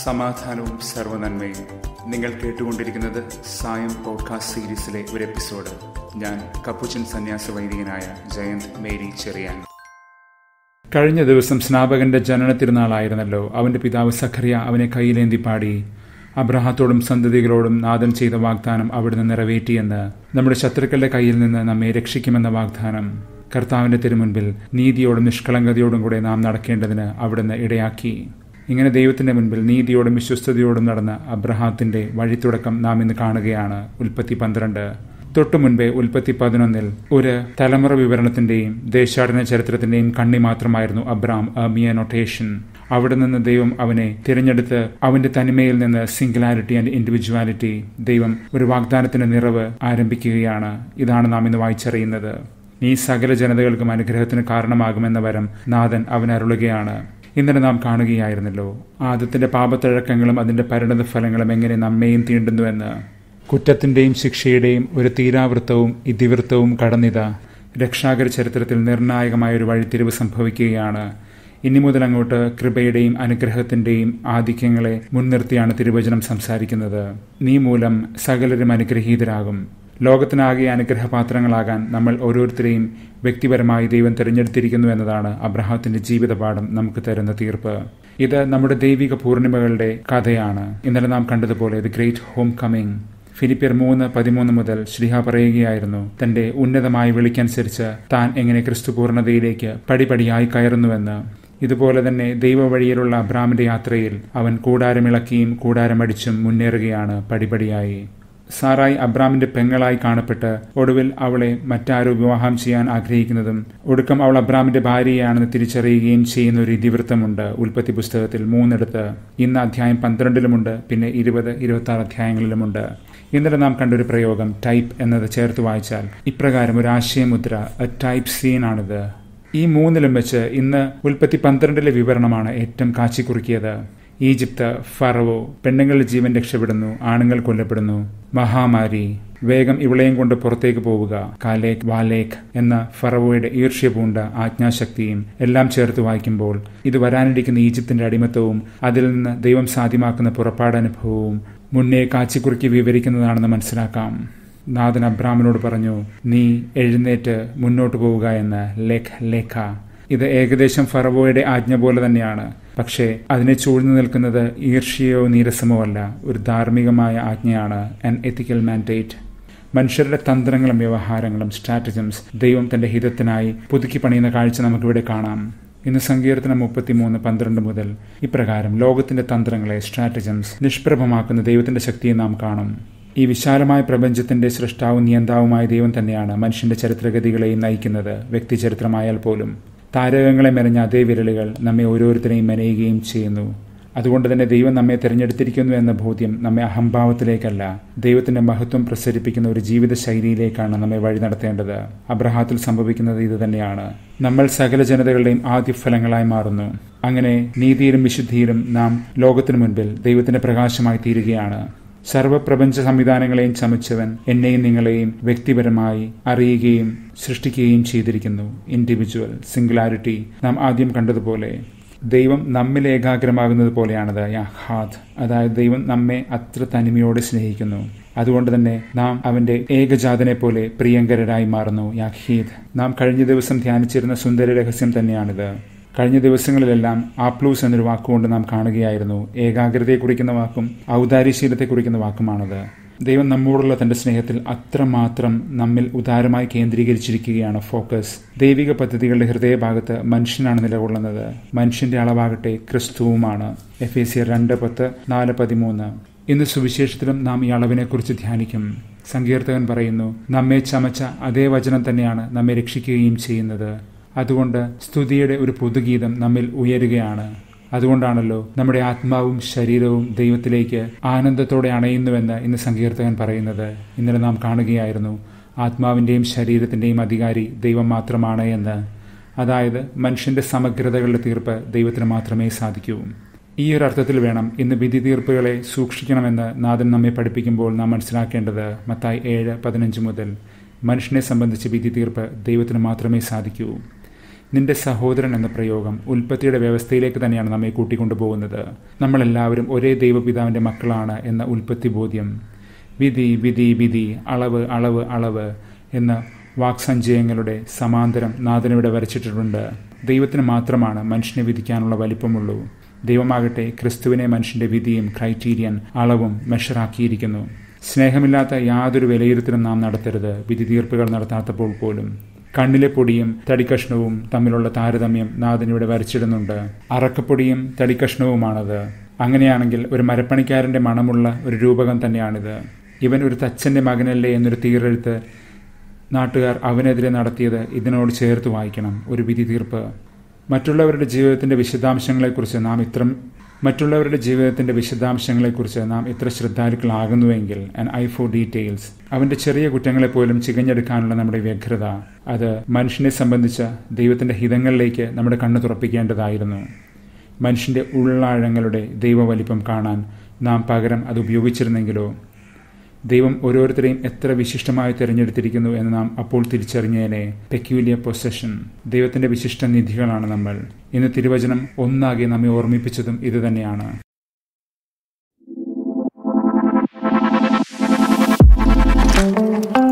സമാധാനവും സർവനന്മയും നിങ്ങൾ കേട്ടുകൊണ്ടിരിക്കുന്നത് സായം പോഡ്കാസ്റ്റ് സീരീസിലെ ഒരു എപ്പിസോഡ് ഞാൻ കപ്പുച്ചൻ സന്യാസ വൈദികനായ ജയന്ത് മേരി ചെറിയാൻ കഴിഞ്ഞ ദിവസം സ്നാപകന്റെ ജനന തിരുനാളായിരുന്നല്ലോ അവന്റെ പിതാവ് സഖറിയ അവനെ കയ്യിലേന്തി പാടി അബ്രഹത്തോടും സന്തതികളോടും നാദൻ ചെയ്ത വാഗ്ദാനം അവിടുന്ന് നിറവേറ്റിയെന്ന് നമ്മുടെ ശത്രുക്കളുടെ കയ്യിൽ നിന്ന് നമ്മെ രക്ഷിക്കുമെന്ന വാഗ്ദാനം കർത്താവിന്റെ തിരുമുൻപിൽ നീതിയോടും നിഷ്കളങ്കതയോടും കൂടെ നാം നടക്കേണ്ടതിന് അവിടുന്ന് ഇടയാക്കി ഇങ്ങനെ ദൈവത്തിന്റെ മുൻപിൽ നീതിയോടും വിശ്വസ്തയോടും നടന്ന അബ്രഹാത്തിന്റെ വഴിത്തുടക്കം നാം ഇന്ന് കാണുകയാണ് ഉൽപ്പത്തി പന്ത്രണ്ട് തൊട്ടു മുൻപേ ഉൽപ്പത്തി പതിനൊന്നിൽ ഒരു തലമുറ വിവരണത്തിന്റെയും ദേശാടന ചരിത്രത്തിന്റെയും കണ്ണി മാത്രമായിരുന്നു അബ്രാം അമിയ നൊട്ടേഷൻ അവിടെ നിന്ന് ദൈവം അവനെ തിരഞ്ഞെടുത്ത് അവന്റെ തനിമയിൽ നിന്ന് സിംഗുലാരിറ്റി ആൻഡ് ഇൻഡിവിജ്വാലിറ്റി ദൈവം ഒരു വാഗ്ദാനത്തിന്റെ നിറവ് ആരംഭിക്കുകയാണ് ഇതാണ് നാം ഇന്ന് വായിച്ചറിയുന്നത് നീ സകല ജനതകൾക്കും അനുഗ്രഹത്തിന് കാരണമാകുമെന്ന വരം നാഥൻ അവൻ അരുളുകയാണ് ഇന്നലെ നാം കാണുകയായിരുന്നല്ലോ ആദത്തിന്റെ പാപത്തഴക്കങ്ങളും അതിന്റെ പരിണത ഫലങ്ങളും എങ്ങനെ നമ്മെയും തീണ്ടുന്നുവെന്ന് കുറ്റത്തിന്റെയും ശിക്ഷയുടെയും ഒരു തീരാവൃത്തവും ഇതിവൃത്തവും കടന്നിത രക്ഷാകര ചരിത്രത്തിൽ നിർണായകമായ ഒരു വഴിത്തിരിവ് സംഭവിക്കുകയാണ് ഇനി മുതൽ അങ്ങോട്ട് കൃപയുടെയും അനുഗ്രഹത്തിന്റെയും ആധിക്യങ്ങളെ മുൻനിർത്തിയാണ് തിരുവചനം സംസാരിക്കുന്നത് നീ മൂലം സകലരും അനുഗ്രഹീതരാകും ലോകത്തിനാകെ അനുഗ്രഹപാത്രങ്ങളാകാൻ നമ്മൾ ഓരോരുത്തരെയും വ്യക്തിപരമായി ദൈവം തിരഞ്ഞെടുത്തിരിക്കുന്നു എന്നതാണ് അബ്രഹാത്തിന്റെ ജീവിതപാഠം നമുക്ക് തരുന്ന തീർപ്പ് ഇത് നമ്മുടെ ദൈവിക പൂർണിമകളുടെ കഥയാണ് ഇന്നലെ നാം കണ്ടതുപോലെ ദി ഗ്രേറ്റ് ഹോം കമ്മിങ് ഫിലിപ്പിയർ മൂന്ന് പതിമൂന്ന് മുതൽ ശ്രീഹ പറയുകയായിരുന്നു തന്റെ ഉന്നതമായ വിളിക്കനുസരിച്ച് താൻ എങ്ങനെ ക്രിസ്തു പൂർണ്ണതയിലേക്ക് പടിപടിയായി കയറുന്നുവെന്ന് ഇതുപോലെ തന്നെ ദൈവവഴിയിലുള്ള അബ്രാമിന്റെ യാത്രയിൽ അവൻ കൂടാരമിളക്കിയും കൂടാരമടിച്ചും മുന്നേറുകയാണ് പടിപടിയായി സാറായി അബ്രാമിന്റെ പെങ്ങളായി കാണപ്പെട്ട് ഒടുവിൽ അവളെ മറ്റാരോ വിവാഹം ചെയ്യാൻ ആഗ്രഹിക്കുന്നതും ഒടുക്കം അവൾ അബ്രാമിന്റെ ഭാര്യയാണെന്ന് തിരിച്ചറിയുകയും ചെയ്യുന്ന ഒരു ഇതിവൃത്തമുണ്ട് ഉൽപ്പത്തി പുസ്തകത്തിൽ മൂന്നിടത്ത് ഇന്ന് അധ്യായം പന്ത്രണ്ടിലുമുണ്ട് പിന്നെ ഇരുപത് ഇരുപത്തി ആറ് അധ്യായങ്ങളിലുമുണ്ട് ഇന്നലെ നാം കണ്ടൊരു പ്രയോഗം ടൈപ്പ് എന്നത് ചേർത്ത് വായിച്ചാൽ ഇപ്രകാരം ഒരു ആശയമുദ്ര എ ടൈപ്പ് സീൻ ആണിത് ഈ മൂന്നിലും വെച്ച് ഇന്ന് ഉൽപ്പത്തി പന്ത്രണ്ടിലെ വിവരണമാണ് ഏറ്റവും കാച്ചിക്കുറുക്കിയത് ഈജിപ്ത് ഫറവോ പെണ്ണുങ്ങളുടെ ജീവൻ രക്ഷപ്പെടുന്നു ആണുങ്ങൾ കൊല്ലപ്പെടുന്നു മഹാമാരി വേഗം ഇവളെയും കൊണ്ട് പുറത്തേക്ക് പോവുക കാലേക് വാലേഖ് എന്ന ഫറവോയുടെ ഈർഷ്യ പൂണ്ട ആജ്ഞാശക്തിയും എല്ലാം ചേർത്ത് വായിക്കുമ്പോൾ ഇത് വരാനിരിക്കുന്ന ഈജിപ്തിന്റെ അടിമത്തവും അതിൽ നിന്ന് ദൈവം സാധ്യമാക്കുന്ന പുറപ്പാടനുഭവവും മുന്നേ കാച്ചിക്കുറുക്കി വിവരിക്കുന്നതാണെന്ന് മനസ്സിലാക്കാം നാഥൻ അബ്രാമിനോട് പറഞ്ഞു നീ എഴുന്നേറ്റ് മുന്നോട്ട് പോവുക എന്ന് ലേഖ ലേഖ ഇത് ഏകദേശം ഫറവോയുടെ ആജ്ഞ പോലെ തന്നെയാണ് പക്ഷേ അതിനെ ചൂഴ്ന്നു നിൽക്കുന്നത് ഈർഷ്യയോ നീരസമോ അല്ല ഒരു ധാർമ്മികമായ ആജ്ഞയാണ് ആൻ എത്തിക്കൽ മാൻഡേറ്റ് മനുഷ്യരുടെ തന്ത്രങ്ങളും വ്യവഹാരങ്ങളും സ്ട്രാറ്റജംസ് ദൈവം തന്റെ ഹിതത്തിനായി പുതുക്കി പണിയുന്ന കാഴ്ച നമുക്കിവിടെ കാണാം ഇന്ന് സങ്കീർത്തനം മുപ്പത്തിമൂന്ന് പന്ത്രണ്ട് മുതൽ ഇപ്രകാരം ലോകത്തിന്റെ തന്ത്രങ്ങളെ സ്ട്രാറ്റജംസ് നിഷ്പ്രഭമാക്കുന്ന ദൈവത്തിന്റെ ശക്തിയെ നാം കാണും ഈ വിശാലമായ പ്രപഞ്ചത്തിന്റെ സൃഷ്ടാവും നിയന്താവുമായ ദൈവം തന്നെയാണ് മനുഷ്യന്റെ ചരിത്രഗതികളെയും നയിക്കുന്നത് വ്യക്തിചരിത്രമായാൽ പോലും താരകങ്ങളെ മെനഞ്ഞ അതേ വിരലുകൾ നമ്മെ ഓരോരുത്തരെയും മെനയുകയും ചെയ്യുന്നു അതുകൊണ്ട് തന്നെ ദൈവം നമ്മെ തിരഞ്ഞെടുത്തിരിക്കുന്നു എന്ന ബോധ്യം നമ്മെ അഹംഭാവത്തിലേക്കല്ല ദൈവത്തിന്റെ മഹത്വം പ്രസരിപ്പിക്കുന്ന ഒരു ജീവിത ശൈലിയിലേക്കാണ് നമ്മെ വഴി നടത്തേണ്ടത് അബ്രഹാത്തിൽ സംഭവിക്കുന്നത് ഇത് തന്നെയാണ് നമ്മൾ സകല ജനതകളുടെയും ആദ്യ ഫലങ്ങളായി മാറുന്നു അങ്ങനെ നീതിയിലും വിശുദ്ധിയിലും നാം ലോകത്തിനു മുൻപിൽ ദൈവത്തിന്റെ പ്രകാശമായി തീരുകയാണ് സർവപ്രപഞ്ച സംവിധാനങ്ങളെയും ചമച്ചവൻ എന്നെയും നിങ്ങളെയും വ്യക്തിപരമായി അറിയുകയും സൃഷ്ടിക്കുകയും ചെയ്തിരിക്കുന്നു ഇൻഡിവിജ്വൽ സിംഗുലാരിറ്റി നാം ആദ്യം കണ്ടതുപോലെ ദൈവം നമ്മിൽ ഏകാഗ്രമാകുന്നത് പോലെയാണത് യഹാദ് അതായത് ദൈവം നമ്മെ അത്ര തനിമയോടെ സ്നേഹിക്കുന്നു അതുകൊണ്ട് തന്നെ നാം അവന്റെ ഏകജാതനെ പോലെ പ്രിയങ്കരരായി മാറുന്നു യാഹീദ് നാം കഴിഞ്ഞ ദിവസം ധ്യാനിച്ചിരുന്ന സുന്ദര രഹസ്യം തന്നെയാണിത് കഴിഞ്ഞ ദിവസങ്ങളിലെല്ലാം ആപ്ലൂസ് എന്നൊരു വാക്കുകൊണ്ട് നാം കാണുകയായിരുന്നു ഏകാഗ്രതയെ കുറിക്കുന്ന വാക്കും ഔദാര്യശീലത്തെ കുറിക്കുന്ന വാക്കുമാണത് ദൈവം നമ്മോടുള്ള തന്റെ സ്നേഹത്തിൽ അത്രമാത്രം നമ്മിൽ ഉദാരമായി കേന്ദ്രീകരിച്ചിരിക്കുകയാണ് ഫോക്കസ് ദൈവിക പദ്ധതികളുടെ ഹൃദയഭാഗത്ത് മനുഷ്യനാണ് നിലകൊള്ളുന്നത് മനുഷ്യന്റെ അളവാകട്ടെ ക്രിസ്തുവുമാണ് എഫ് എ സി രണ്ട് പത്ത് നാല് പതിമൂന്ന് ഇന്ന് സുവിശേഷത്തിലും നാം ഈ അളവിനെക്കുറിച്ച് ധ്യാനിക്കും സങ്കീർത്തകൻ പറയുന്നു നമ്മെ ചമച്ച അതേ വചനം തന്നെയാണ് നമ്മെ രക്ഷിക്കുകയും ചെയ്യുന്നത് അതുകൊണ്ട് സ്തുതിയുടെ ഒരു പുതുഗീതം നമ്മിൽ ഉയരുകയാണ് അതുകൊണ്ടാണല്ലോ നമ്മുടെ ആത്മാവും ശരീരവും ദൈവത്തിലേക്ക് ആനന്ദത്തോടെ അണയുന്നുവെന്ന് ഇന്ന് സങ്കീർത്തകൻ പറയുന്നത് ഇന്നലെ നാം കാണുകയായിരുന്നു ആത്മാവിന്റെയും ശരീരത്തിന്റെയും അധികാരി ദൈവം മാത്രമാണ് എന്ന് അതായത് മനുഷ്യന്റെ സമഗ്രതകളുടെ തീർപ്പ് ദൈവത്തിന് മാത്രമേ സാധിക്കൂ ഈ ഒരു അർത്ഥത്തിൽ വേണം ഇന്ന് വിധി തീർപ്പുകളെ സൂക്ഷിക്കണമെന്ന് നാഥൻ നമ്മെ പഠിപ്പിക്കുമ്പോൾ നാം മനസ്സിലാക്കേണ്ടത് മത്തായി ഏഴ് പതിനഞ്ച് മുതൽ മനുഷ്യനെ സംബന്ധിച്ച് വിധി തീർപ്പ് ദൈവത്തിന് മാത്രമേ സാധിക്കൂ നിന്റെ സഹോദരൻ എന്ന പ്രയോഗം ഉൽപ്പത്തിയുടെ വ്യവസ്ഥയിലേക്ക് തന്നെയാണ് നമ്മെ കൂട്ടിക്കൊണ്ടുപോകുന്നത് നമ്മളെല്ലാവരും ഒരേ ദൈവപിതാവിൻ്റെ മക്കളാണ് എന്ന ഉൽപ്പത്തി ബോധ്യം വിധി വിധി വിധി അളവ് അളവ് അളവ് എന്ന വാക്സഞ്ചയങ്ങളുടെ സമാന്തരം നാഥനിവിടെ വരച്ചിട്ടിട്ടുണ്ട് ദൈവത്തിന് മാത്രമാണ് മനുഷ്യനെ വിധിക്കാനുള്ള വലിപ്പമുള്ളൂ ദൈവമാകട്ടെ ക്രിസ്തുവിനെ മനുഷ്യന്റെ വിധിയും ക്രൈറ്റീരിയൻ അളവും മെഷറാക്കിയിരിക്കുന്നു സ്നേഹമില്ലാത്ത യാതൊരു വിലയിരുത്തലും നാം നടത്തരുത് വിധി തീർപ്പുകൾ നടത്താത്തപ്പോൾ പോലും കണ്ണിലെ പൊടിയും തടിക്കഷ്ണവും തമ്മിലുള്ള താരതമ്യം നാഥനിവിടെ വരച്ചിടുന്നുണ്ട് അറക്കപ്പൊടിയും തടിക്കഷ്ണവുമാണത് അങ്ങനെയാണെങ്കിൽ ഒരു മരപ്പണിക്കാരന്റെ മണമുള്ള ഒരു രൂപകം തന്നെയാണിത് ഇവൻ ഒരു തച്ചന്റെ മകനല്ലേ എന്നൊരു തീരെഴുത്ത് നാട്ടുകാർ അവനെതിരെ നടത്തിയത് ഇതിനോട് ചേർത്ത് വായിക്കണം ഒരു വിധി തീർപ്പ് മറ്റുള്ളവരുടെ ജീവിതത്തിന്റെ വിശദാംശങ്ങളെക്കുറിച്ച് നാം ഇത്ര മറ്റുള്ളവരുടെ ജീവിതത്തിന്റെ വിശദാംശങ്ങളെക്കുറിച്ച് നാം ഇത്ര ശ്രദ്ധാലുക്കളാകുന്നുവെങ്കിൽ ആൻഡ് ഐ ഫോർ ഡീറ്റെയിൽസ് അവന്റെ ചെറിയ കുറ്റങ്ങളെപ്പോലും ചികഞ്ഞെടുക്കാനുള്ള നമ്മുടെ വ്യഗ്രത അത് മനുഷ്യനെ സംബന്ധിച്ച ദൈവത്തിന്റെ ഹിതങ്ങളിലേക്ക് നമ്മുടെ കണ്ണ് തുറപ്പിക്കേണ്ടതായിരുന്നു മനുഷ്യന്റെ ഉള്ളാഴങ്ങളുടെ ദൈവവലിപ്പം കാണാൻ നാം പകരം അത് ഉപയോഗിച്ചിരുന്നെങ്കിലോ ദൈവം ഓരോരുത്തരെയും എത്ര വിശിഷ്ടമായി തിരഞ്ഞെടുത്തിരിക്കുന്നു എന്ന് നാം അപ്പോൾ തിരിച്ചറിഞ്ഞേനെ പെക്യൂലിയർ പൊസഷൻ ദൈവത്തിന്റെ വിശിഷ്ട നിധികളാണ് നമ്മൾ ഇന്ന് തിരുവചനം ഒന്നാകെ നമ്മെ ഓർമ്മിപ്പിച്ചതും ഇതുതന്നെയാണ് thank you